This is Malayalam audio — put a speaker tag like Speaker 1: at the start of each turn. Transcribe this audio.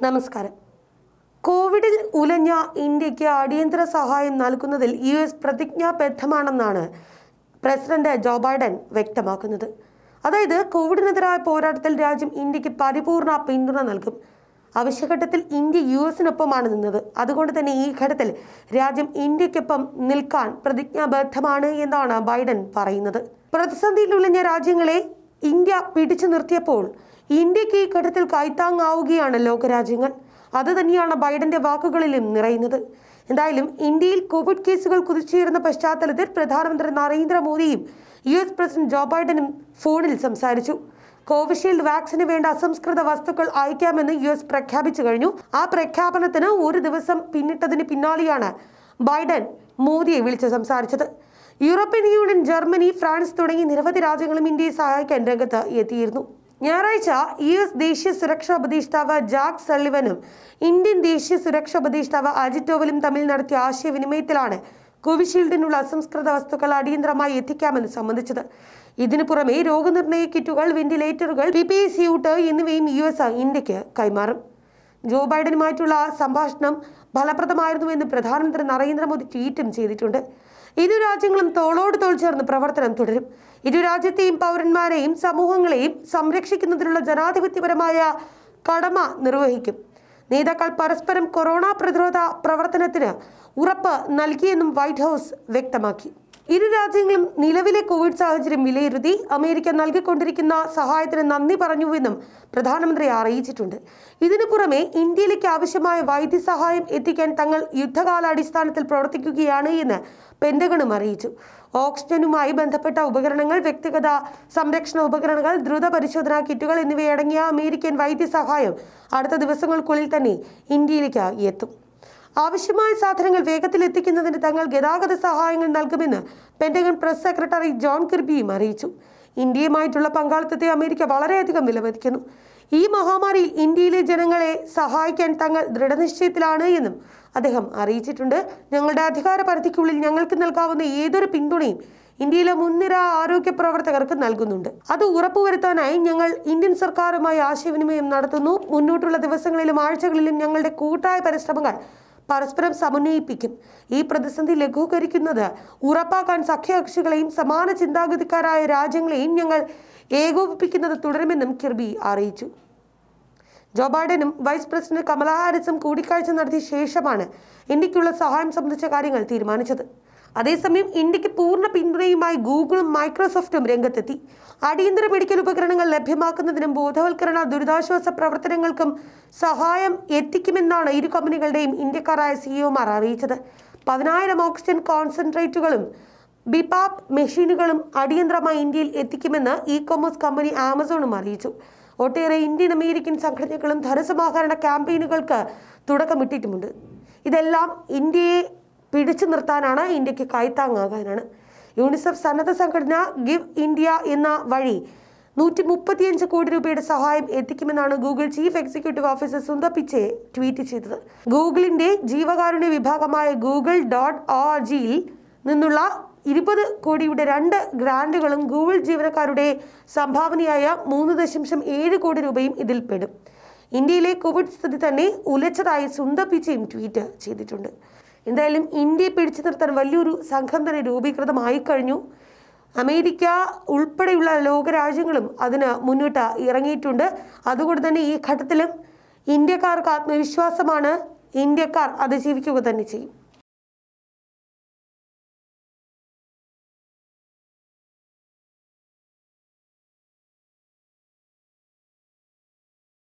Speaker 1: നമസ്കാരം കോവിഡിൽ ഉലഞ്ഞ ഇന്ത്യക്ക് അടിയന്തര സഹായം നൽകുന്നതിൽ യു എസ് പ്രതിജ്ഞാബദ്ധമാണെന്നാണ് പ്രസിഡന്റ് ജോ ബൈഡൻ വ്യക്തമാക്കുന്നത് അതായത് കോവിഡിനെതിരായ പോരാട്ടത്തിൽ രാജ്യം ഇന്ത്യക്ക് പരിപൂർണ പിന്തുണ നൽകും ആവശ്യഘട്ടത്തിൽ ഇന്ത്യ യു എസിനൊപ്പമാണ് നിന്നത് അതുകൊണ്ട് തന്നെ ഈ ഘട്ടത്തിൽ രാജ്യം ഇന്ത്യക്കൊപ്പം നിൽക്കാൻ പ്രതിജ്ഞാബദ്ധമാണ് എന്നാണ് ബൈഡൻ പറയുന്നത് പ്രതിസന്ധിയിൽ ഉലഞ്ഞ രാജ്യങ്ങളെ ഇന്ത്യ പിടിച്ചു നിർത്തിയപ്പോൾ ഇന്ത്യക്ക് ഈ ഘട്ടത്തിൽ കൈത്താങ്ങാവുകയാണ് ലോകരാജ്യങ്ങൾ അത് തന്നെയാണ് ബൈഡന്റെ വാക്കുകളിലും നിറയുന്നത് എന്തായാലും ഇന്ത്യയിൽ കോവിഡ് കേസുകൾ കുതിച്ചുയരുന്ന പശ്ചാത്തലത്തിൽ പ്രധാനമന്ത്രി നരേന്ദ്രമോദിയും യു എസ് പ്രസിഡന്റ് ജോ ബൈഡനും ഫോണിൽ സംസാരിച്ചു കോവിഷീൽഡ് വാക്സിന് വേണ്ട അസംസ്കൃത വസ്തുക്കൾ അയക്കാമെന്ന് യു എസ് പ്രഖ്യാപിച്ചു കഴിഞ്ഞു ആ പ്രഖ്യാപനത്തിന് ഒരു ദിവസം പിന്നിട്ടതിന് പിന്നാലെയാണ് ബൈഡൻ മോദിയെ വിളിച്ച് സംസാരിച്ചത് യൂറോപ്യൻ യൂണിയൻ ജർമ്മനി ഫ്രാൻസ് തുടങ്ങി നിരവധി രാജ്യങ്ങളും ഇന്ത്യയെ സഹായിക്കാൻ രംഗത്ത് എത്തിയിരുന്നു ഞായറാഴ്ച യു എസ് ദേശീയ സുരക്ഷാ ഉപദേഷ്ടാവ് ജാക്ക് സള്ളിവനും ഇന്ത്യൻ ദേശീയ സുരക്ഷാ ഉപദേഷ്ടാവ് അജിത് ഡോവലും തമ്മിൽ നടത്തിയ ആശയവിനിമയത്തിലാണ് കോവിഷീൽഡിനുള്ള അസംസ്കൃത വസ്തുക്കൾ അടിയന്തരമായി എത്തിക്കാമെന്ന് സംബന്ധിച്ചത് ഇതിനു പുറമെ രോഗനിർണയ കിറ്റുകൾ വെന്റിലേറ്ററുകൾ പി പി സ്യൂട്ട് എന്നിവയും യു എസ് ഇന്ത്യക്ക് കൈമാറും ജോ ബൈഡനുമായിട്ടുള്ള സംഭാഷണം ഫലപ്രദമായിരുന്നുവെന്ന് പ്രധാനമന്ത്രി നരേന്ദ്രമോദി ട്വീറ്റും ചെയ്തിട്ടുണ്ട് ഇരു രാജ്യങ്ങളും തോളോട് തോൾ ചേർന്ന് പ്രവർത്തനം തുടരും ഇരു രാജ്യത്തെയും പൗരന്മാരെയും സമൂഹങ്ങളെയും സംരക്ഷിക്കുന്നതിനുള്ള ജനാധിപത്യപരമായ കടമ നിർവഹിക്കും നേതാക്കൾ പരസ്പരം കൊറോണ പ്രതിരോധ പ്രവർത്തനത്തിന് ഉറപ്പ് നൽകിയെന്നും വൈറ്റ് ഹൗസ് വ്യക്തമാക്കി ഇരു രാജ്യങ്ങളും നിലവിലെ കോവിഡ് സാഹചര്യം വിലയിരുത്തി അമേരിക്ക നൽകിക്കൊണ്ടിരിക്കുന്ന സഹായത്തിന് നന്ദി പറഞ്ഞുവെന്നും പ്രധാനമന്ത്രി അറിയിച്ചിട്ടുണ്ട് ഇതിനു പുറമെ ഇന്ത്യയിലേക്ക് ആവശ്യമായ വൈദ്യസഹായം എത്തിക്കാൻ തങ്ങൾ യുദ്ധകാലാടിസ്ഥാനത്തിൽ പ്രവർത്തിക്കുകയാണ് എന്ന് പെന്റഗണും അറിയിച്ചു ഓക്സിജനുമായി ബന്ധപ്പെട്ട ഉപകരണങ്ങൾ വ്യക്തിഗത സംരക്ഷണ ഉപകരണങ്ങൾ ദ്രുത പരിശോധനാ കിറ്റുകൾ എന്നിവയടങ്ങിയ അമേരിക്കൻ വൈദ്യസഹായം അടുത്ത ദിവസങ്ങൾക്കുള്ളിൽ തന്നെ ഇന്ത്യയിലേക്ക് എത്തും ആവശ്യമായ സാധനങ്ങൾ വേഗത്തിൽ എത്തിക്കുന്നതിന് തങ്ങൾ ഗതാഗത സഹായങ്ങൾ നൽകുമെന്ന് പെന്റഗൺ പ്രസ് സെക്രട്ടറി ജോൺ കിർബിയും അറിയിച്ചു ഇന്ത്യയുമായിട്ടുള്ള പങ്കാളിത്തത്തെ അമേരിക്ക വളരെയധികം വിലമതിക്കുന്നു ഈ മഹാമാരിയിൽ ഇന്ത്യയിലെ ജനങ്ങളെ സഹായിക്കാൻ തങ്ങൾ ദൃഢനിശ്ചയത്തിലാണ് എന്നും അദ്ദേഹം അറിയിച്ചിട്ടുണ്ട് ഞങ്ങളുടെ അധികാര പരിധിക്കുള്ളിൽ ഞങ്ങൾക്ക് നൽകാവുന്ന ഏതൊരു പിന്തുണയും ഇന്ത്യയിലെ മുൻനിര ആരോഗ്യ പ്രവർത്തകർക്ക് നൽകുന്നുണ്ട് അത് ഉറപ്പുവരുത്താനായി ഞങ്ങൾ ഇന്ത്യൻ സർക്കാരുമായി ആശയവിനിമയം നടത്തുന്നു മുന്നോട്ടുള്ള ദിവസങ്ങളിലും ആഴ്ചകളിലും ഞങ്ങളുടെ കൂട്ടായ പരിശ്രമങ്ങൾ പരസ്പരം സമന്വയിപ്പിക്കും ഈ പ്രതിസന്ധി ലഘൂകരിക്കുന്നത് ഉറപ്പാക്കാൻ സഖ്യകക്ഷികളെയും സമാന ചിന്താഗതിക്കാരായ രാജ്യങ്ങളെയും ഞങ്ങൾ ഏകോപിപ്പിക്കുന്നത് തുടരുമെന്നും കിർബി അറിയിച്ചു ജോ ബൈഡനും വൈസ് പ്രസിഡന്റ് കമലാ ഹാരിസും കൂടിക്കാഴ്ച നടത്തിയ ശേഷമാണ് ഇന്ത്യക്കുള്ള സഹായം സംബന്ധിച്ച കാര്യങ്ങൾ തീരുമാനിച്ചത് അതേസമയം ഇന്ത്യക്ക് പൂർണ്ണ പിന്തുണയുമായി ഗൂഗിളും മൈക്രോസോഫ്റ്റും രംഗത്തെത്തി അടിയന്തര മെഡിക്കൽ ഉപകരണങ്ങൾ ലഭ്യമാക്കുന്നതിനും ബോധവൽക്കരണ ദുരിതാശ്വാസ പ്രവർത്തനങ്ങൾക്കും സഹായം എത്തിക്കുമെന്നാണ് ഇരു കമ്പനികളുടെയും ഇന്ത്യക്കാരായ സിഇഒമാർ അറിയിച്ചത് പതിനായിരം ഓക്സിജൻ കോൺസെൻട്രേറ്റുകളും ബിപാപ് മെഷീനുകളും അടിയന്തരമായി ഇന്ത്യയിൽ എത്തിക്കുമെന്ന് ഇ കൊമേഴ്സ് കമ്പനി ആമസോണും അറിയിച്ചു ഒട്ടേറെ ഇന്ത്യൻ അമേരിക്കൻ സംഘടനകളും ധനസമാഹരണ ക്യാമ്പയിനുകൾക്ക് തുടക്കമിട്ടിട്ടുമുണ്ട് ഇതെല്ലാം ഇന്ത്യയെ പിടിച്ചു നിർത്താനാണ് ഇന്ത്യക്ക് കൈത്താങ്ങാകാനാണ് യൂണിസെഫ് സന്നദ്ധ സംഘടന ഗിവ് ഇന്ത്യ എന്ന വഴി നൂറ്റി മുപ്പത്തിയഞ്ച് കോടി രൂപയുടെ സഹായം എത്തിക്കുമെന്നാണ് Google chief executive officer Sundar Pichai tweet ചെയ്തത് ഗൂഗിളിന്റെ ജീവകാരുണ്യ വിഭാഗമായ ഗൂഗിൾ ഡോട്ട് ഒ ജിയിൽ നിന്നുള്ള ഇരുപത് കോടിയുടെ രണ്ട് ഗ്രാൻഡുകളും ഗൂഗിൾ ജീവനക്കാരുടെ സംഭാവനയായ മൂന്ന് ദശാംശം ഏഴ് കോടി രൂപയും ഇതിൽ പെടും ഇന്ത്യയിലെ കോവിഡ് സ്ഥിതി തന്നെ ഉലച്ചതായി സുന്ദർ പിച്ചയും ട്വീറ്റ് ചെയ്തിട്ടുണ്ട് എന്തായാലും ഇന്ത്യയെ പിടിച്ചു നിർത്താൻ വലിയൊരു സംഘം തന്നെ രൂപീകൃതമായി കഴിഞ്ഞു അമേരിക്ക ഉൾപ്പെടെയുള്ള ലോകരാജ്യങ്ങളും അതിന് മുന്നോട്ട് ഇറങ്ങിയിട്ടുണ്ട് അതുകൊണ്ട് തന്നെ ഈ ഘട്ടത്തിലും ഇന്ത്യക്കാർക്ക് ആത്മവിശ്വാസമാണ് ഇന്ത്യക്കാർ അതിജീവിക്കുക തന്നെ ചെയ്യും